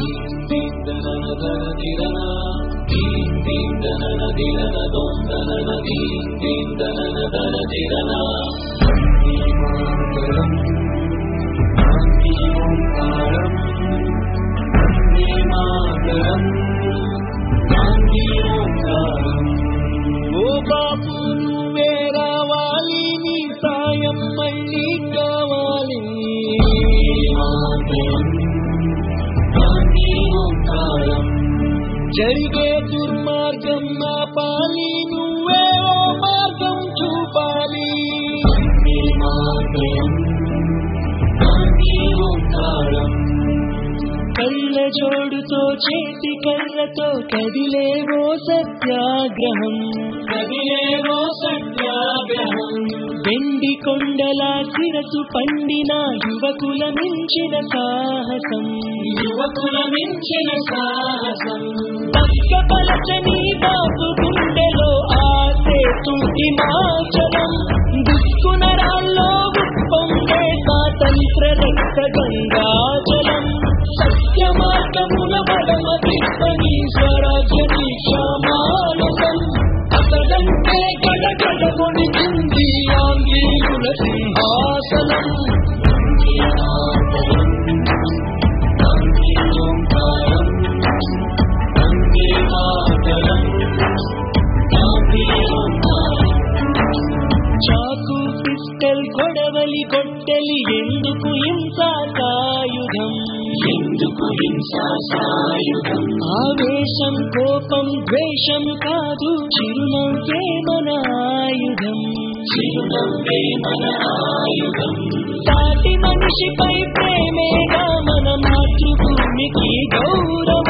ఓ బాబు నువ్వే రావాలి నీ సాయం మళ్ళీ కావాలి జరిగే దుర్మార్గం ఆపాలి నువ్వే ఓ మార్గం చూపాలి కళ్ళ జోడుతో చేతి కళ్ళతో కదిలేవో సత్యాగ్రహం కదిలేవో సత్యాగ్రహం వెండి కొండల శిరసు పండిన యువకుల మించిన సాహసం యువకుల మించిన సాహసం పక్కపలచని బాబు గుండెలో ఆసే తూటి మాచలం దుష్కునరాల్లో ఉప్పొంగే స్వాతంత్ర రక్త గంగాజలం సత్య మార్గముల బడమ తిప్పని స్వరాజ్య దీక్షామానసం అతడంటే గడగడ కొనిచింది ఆంగ్లీయుల సింహాసనం చాకు పిస్టల్ గొడవలి గొట్టెలి ఎందుకు హింసా సాయుధం ఎందుకు హింసా సాయుధం ఆవేశం కోపం ద్వేషం కాదు చిరునవ్వే మన ఆయుధం చిరునవ్వే మన ఆయుధం సాటి మనిషిపై ప్రేమేగా మన మాతృభూమికి గౌరవం